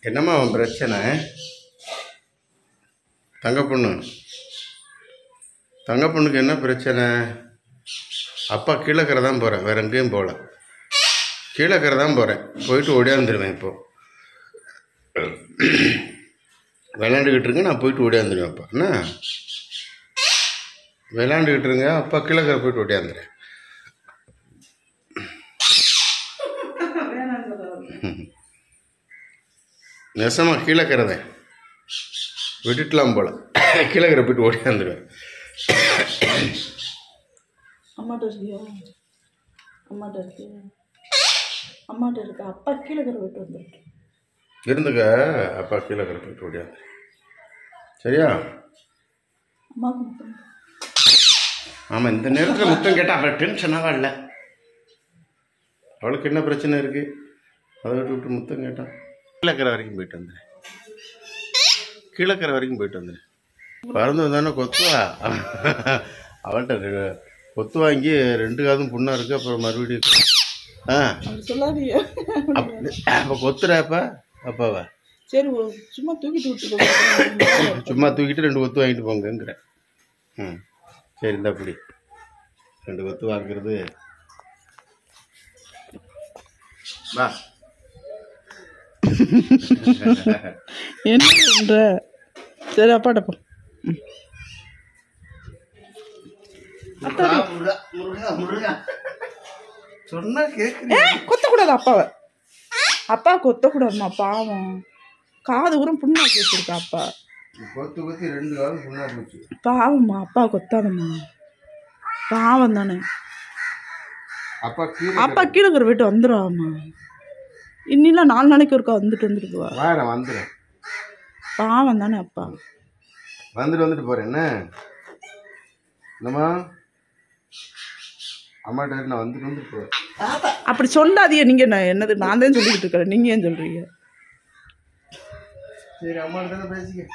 என்னம்மா அவன் பிரச்சனை தங்க பொண்ணு தங்க பொண்ணுக்கு என்ன பிரச்சனை அப்பா கீழக்கரை தான் போகிறேன் வேற எங்கேயும் போகல கீழக்கரை தான் போகிறேன் போயிட்டு ஓடியாந்துருவேன் இப்போ விளையாண்டுக்கிட்டு இருங்க நான் போயிட்டு ஓடியாந்துருவேன் அப்பா என்ன விளையாண்டுக்கிட்டு இருங்க அப்பா கீழக்கரை போயிட்டு ஓடியாந்துறேன் நெசமா கீழக்கரை தான் விட்டுட்டலாம் போல கீழக்கரை போயிட்டு ஓடியாந்துருவேன் அம்மாட்ட இருக்கியா அம்மாட்ட இருக்கியா அம்மாட்ட இருக்கா அப்பா கீழே கரை விட்டு வந்துருக்கு இருந்துக்க அப்பா கீழக்கரை போயிட்டு ஓடியாந்து சரியா அம்மாவுக்கு மட்டும் ஆமாம் இந்த நேரத்தில் முத்தம் கேட்டால் அவள் டென்ஷனாக இல்லை அவளுக்கு என்ன பிரச்சனை இருக்குது அதை விட்டு விட்டு முத்தம் கேட்டான் கீழக்கரை வரைக்கும் போயிட்டு வந்துடுறேன் கீழக்கரை வரைக்கும் போயிட்டு வந்துடுறேன் பறந்து வந்தானே கொத்துவா அவள்கிட்ட ரெ- கொத்து வாங்கி ரெண்டு காதும் புண்ணாக இருக்குது அப்புறம் மறுபடியும் ஆ அப்படி சொல்லாதீங்க அப்போ கொத்துறாப்பா அப்பாவா சரி ஒரு- சும்மா தூக்கிட்டு விட்டு போங்க. சும்மா தூக்கிட்டு ரெண்டு கொத்து வாங்கிட்டு போங்கங்கிறேன் ம் சரி இந்த அப்படி ரெண்டு கொத்து வாங்குறது வா என்ன பண்ற சரி அப்பாட்ட போ முருகா, முருகா, முருகா, முருகா. சொன்னா கேக்குறீங்க ஏ கொத்தக்கூடாது அப்பாவை அப்பா கொத்தக்கூடாதும்மா பாவம் காது உரம் புண்ணாக்கி வச்சிருக்கா அப்பா கொத்து கொத்தி ரெண்டு காலம் புண்ணா போச்சு பாவம்மா அப்பா கொத்தாதம்மா பாவம் தானே அப்பா கீழே அப்பா கீழே இருக்கிற வீட்டு வந்துடுவாம்மா இன்னிலாம் நாலு நாளைக்கு ஒருக்கா வந்துட்டு வந்துட்டு போவா வா நான் வந்துடுறேன் பாவம் தானே அப்பா வந்துட்டு வந்துட்டு போறேன் என்ன என்னம்மா அம்மாட்ட இரு, நான் வந்துட்டு வந்துட்டு போறேன் அப்படி சொல்லாதீங்க நீங்கள் நான் என்னது நான் தான் சொல்லிக்கிட்டு இருக்கிறேன் நீங்கள் ஏன் சொல்கிறீங்க சரி அம்மாட்ட தானே பேசிக்க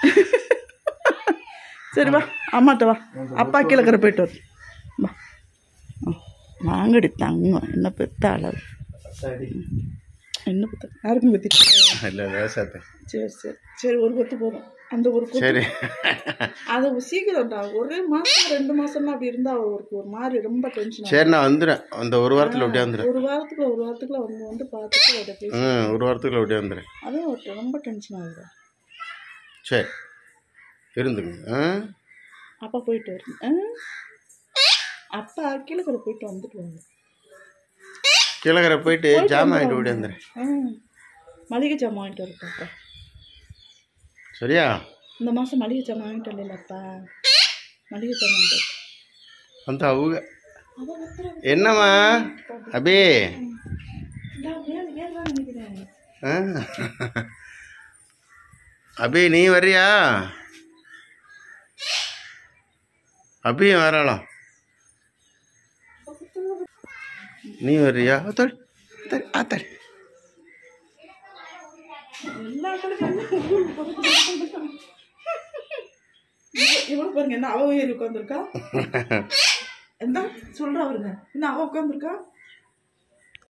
சரி வா அம்மாட்ட வா அப்பா கீழே இருக்கிற போயிட்டு வரு வா ஆ, வாங்கடி தங்கம் என்ன பெத்த அளவு சரி என்ன பெத்த யாருக்கும் பற்றி இல்லை வேசாத்தேன் சரி சரி சரி ஒரு கொத்து போதும் அந்த ஒரு கொத்து சரி அது சீக்கிரம்டா ஒரே மாதம் ரெண்டு மாதம்னா அப்படி இருந்தால் அவருக்கு ஒரு மாதிரி ரொம்ப டென்ஷன் சரி நான் வந்துடுறேன் அந்த ஒரு வாரத்தில் அப்படியே வந்துடுறேன் ஒரு வாரத்துக்குள்ள ஒரு வாரத்துக்குள்ள வந்து வந்து பார்த்துட்டு அதை பேசி ம் ஒரு வாரத்துக்குள்ள அப்படியே வந்துடுறேன் அதுவும் அவர்கிட்ட ரொம்ப டென்ஷன் ஆகுது சரி இருந்துங்க ஆ அப்பா போயிட்டு வருங்க ஆ? அப்பா கீழே போயிட்டு வந்துட்டு வாங்க கீழக்கரை போயிட்டு ஜாமான் வாங்கிட்டு ஓடி வந்துடுறேன் ஆ மளிகை ஜாமான் வாங்கிட்டு வரப்பா அப்பா சரியா இந்த மாதம் மளிகை ஜாமான் வாங்கிட்டு வரலப்பா மளிகை ஜாமான் வாங்கிட்டு வரேன். வந்து அவங்க அவன் வந்துடுறா. என்னம்மா அபி இந்தா, வேலை ஏறுறான்னு நினைக்கிறேன் ஆ? அபி நீ வர்றியா அபியும் வராளாம் நீ வர்றியா அத்தாடி அத்தாடி அத்தாடி எல்லா கடைக்கும் இவனை பாருங்க என்ன அவ ஏறி உட்காந்துருக்கா என்ன சொல்றா அவருங்க என்ன அவ உட்காந்துருக்கா